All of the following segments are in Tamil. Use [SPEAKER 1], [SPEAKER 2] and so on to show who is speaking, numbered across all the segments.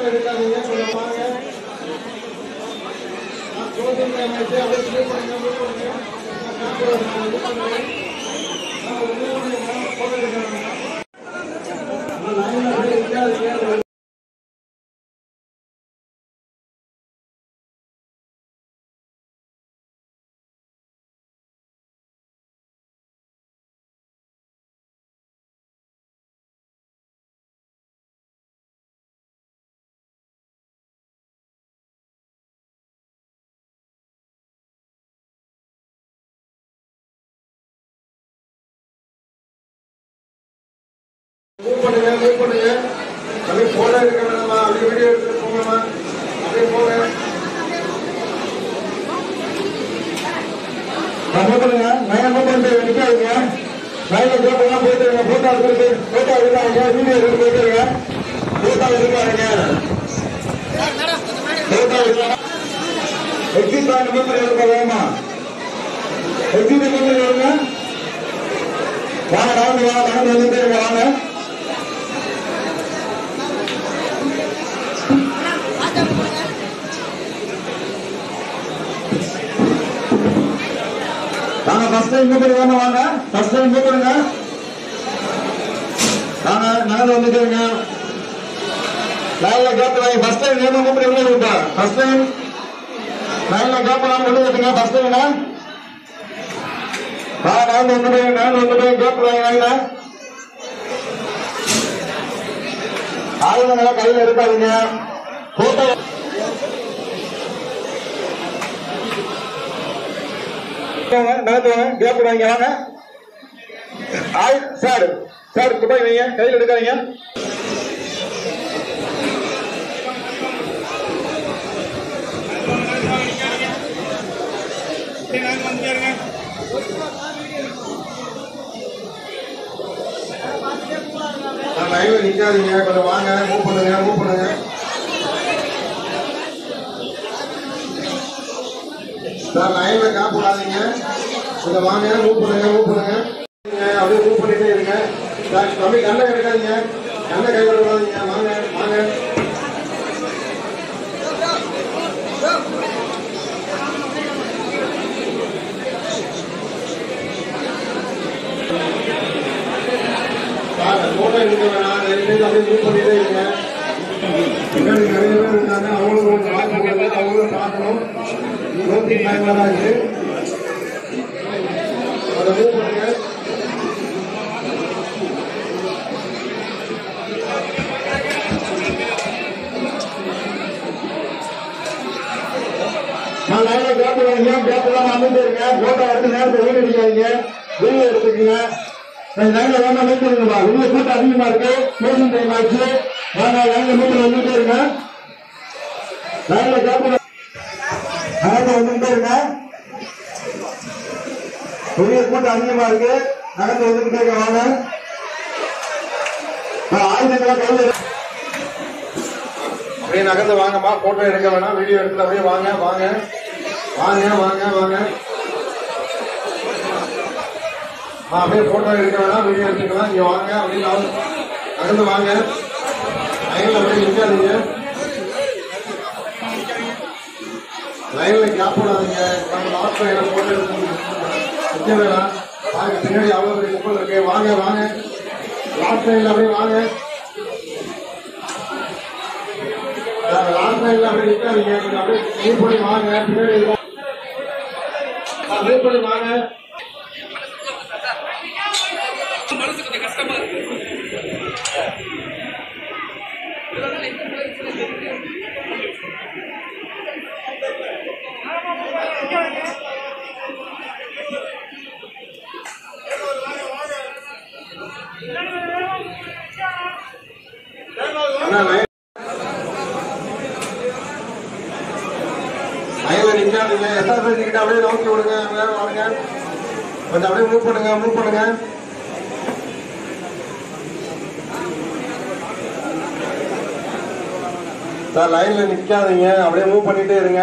[SPEAKER 1] எடுக்காதீங்க கொஞ்சம் வாங்க closing time ஆயிடுச்சு. அப்படியே move பண்ணுங்க, move பண்ணுங்க. camera move பண்ணுங்க. ஆ, ஒரு move பண்ணுங்க. photo எடுக்க வேண்டாம். அந்த line ல அப்படியே நிக்காதீங்க. மூவ் பண்ணுங்க மூவ் பண்ணுங்க அப்படியே போட்டோ எடுக்க வேணாமா அப்படியே வீடியோ எடுத்துட்டு போங்கம்மா அப்படியே போங்க மூவ் பண்ணுங்க நயன் மூவ் பண்ணிட்டு நிக்காதீங்க நயன்ல ஜோப்பெல்லாம் போயிட்டு இருங்க போட்டோ எடுத்துட்டு போட்டோ எடுக்காதீங்க வீடியோ எடுத்து போயிட்டு இருங்க போட்டோ எடுக்காதீங்க போட்டோ எடுக்காதீங்க எக்ஸிட் பாயிண்ட் மட்டும் எடுக்க வேணுமா எக்ஸிட் மட்டும் எடுங்க வாங்க நடந்து வாங்க நடந்து வந்துட்டே இருங்க வாங்க வாங்க ஃபர்ஸ்ட் டைம் மூவ் பண்ணி வாங்க ஃபர்ஸ்ட் டைம் மூவ் பண்ணுங்க வாங்க நடந்து வந்துட்டேங்க லைன்ல கேப் வாங்கி ஃபர்ஸ்ட் டைம் நேரம் மூவ் பண்ணி உள்ள விட்டா ஃபர்ஸ்ட் டைம் லைன்ல கேப் வாங்க உள்ள விட்டுங்க ஃபர்ஸ்ட் டைம் வா நடந்து வந்துட்டு நடந்து வந்துட்டு கேப் வாங்கி வாங்க ஆயுதங்களை கையில எடுக்காதீங்க போட்டோ வாங்க நடந்து வாங்க கேப் வாங்க வாங்க ஆய் சார் சார் துபாய் வைங்க கையில் எடுக்காதீங்க லைவ்ல நிக்காதீங்க கொஞ்சம் வாங்க மூவ் பண்ணுங்க மூவ் பண்ணுங்க சார் லைவ்ல காப் விடாதீங்க கொஞ்சம் வாங்க மூவ் பண்ணுங்க மூவ் பண்ணுங்க அப்படியே மூவ் பண்ணிட்டே இருங்க சார் தம்பி கண்ணை எடுக்காதீங்க கண்ணை கை விடாதீங்க வாங்க வாங்க சார் போட்டோ எடுக்க வேணாம் தயவு செய்து அப்படியே மூவ் பண்ணிட்டே இருங்க பின்னாடி நிறைய பேர் இருக்காங்க அவங்களும் கொஞ்சம் பார்க்கணும் அவங்களும் பார்க்கணும் இருபத்தி டைம்ல தான் இருக்கு அதை மூவ் பண்ணுங்க நான் லைன்ல கேப் வாங்க கேப் எல்லாம் வந்துட்டு இருங்க போட்டோ எடுத்து நேரத்தை வீடு அடிக்காதீங்க வீடியோ எடுத்துக்கங்க நான் லைன்ல வேணா நிறுத்திருங்கப்பா வெளியே கூட்டம் அதிகமா இருக்கு க்ளோசிங் டைம் ஆச்சு வாங்க லைன்ல மீட்டர் வந்துட்டே இருங்க லைன்ல கேப் நகர்ந்து வந்துட்டே இருங்க வெளியே கூட்டம் அதிகமா இருக்கு நகர்ந்து வந்துகிட்டே இருக்க வாங்க நான் ஆயுதங்களை கையில் எடு- அப்படியே நகர்ந்து வாங்கம்மா போட்டோ எடுக்க வேணாம் வீடியோ எடுத்து அப்படியே வாங்க வாங்க வாங்க வாங்க வாங்க ஆ, அப்படியே போட்டோ எடுக்க வேணாம் வீடியோ எடுத்துக்கலாம் இங்க வாங்க அப்படியே நகர்ந்து- நகர்ந்து வாங்க லைன்ல அப்படியே நிக்காதீங்க லைன்ல கேப் போடாதீங்க நம்ம லாஸ்ட் லைன்ல போட்டோ எடுத்து நிக்க வேணாம் வாங்க பின்னாடி அவ்வளவு பெரிய கும்பல் இருக்கு வாங்க வாங்க லாஸ்ட் லைன்ல அப்படியே வாங்க லாஸ்ட் லைன்ல அப்படியே நிக்காதீங்க கொஞ்சம் அப்படியே மூவ் பண்ணி வாங்க பின்னாடி மூவ் பண்ணி வாங்க அண்ணா, line- லைன்ல நிக்காதீங்க எஸ்ஆர்பி கிட்ட அப்படியே நோக்கி விடுங்க மேல வாங்க கொஞ்சம் அப்படியே மூவ் பண்ணுங்க மூவ் பண்ணுங்க சார் லைன்ல நிக்காதீங்க அப்படியே மூவ் பண்ணிட்டே இருங்க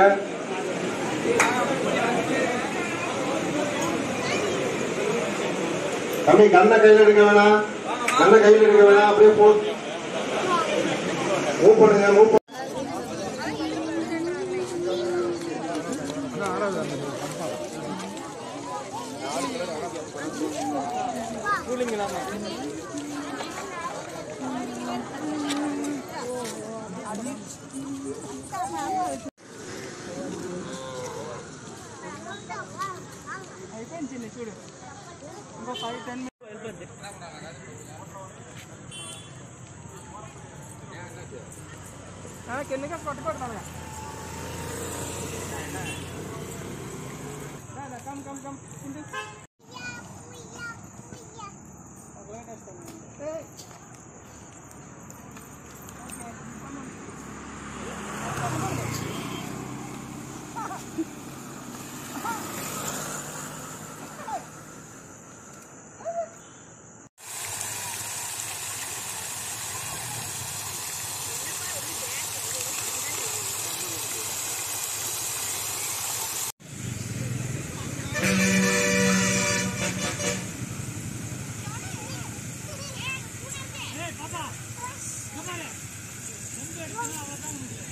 [SPEAKER 1] தம்பி கண்ணை கையில் எடுக்க வேணாம் கண்ணை கையில் எடுக்க வேணாம் அப்படியே போ மூவ் பண்ணுங்க மூவ்
[SPEAKER 2] అయిపోయింది చూడు ఇంకో ఫైవ్ టెన్ వెళ్ళిపోద్ది కిందకి కొట్టుకోవడం కమ్ కమ్ కమ్ కింద
[SPEAKER 3] பாப்பா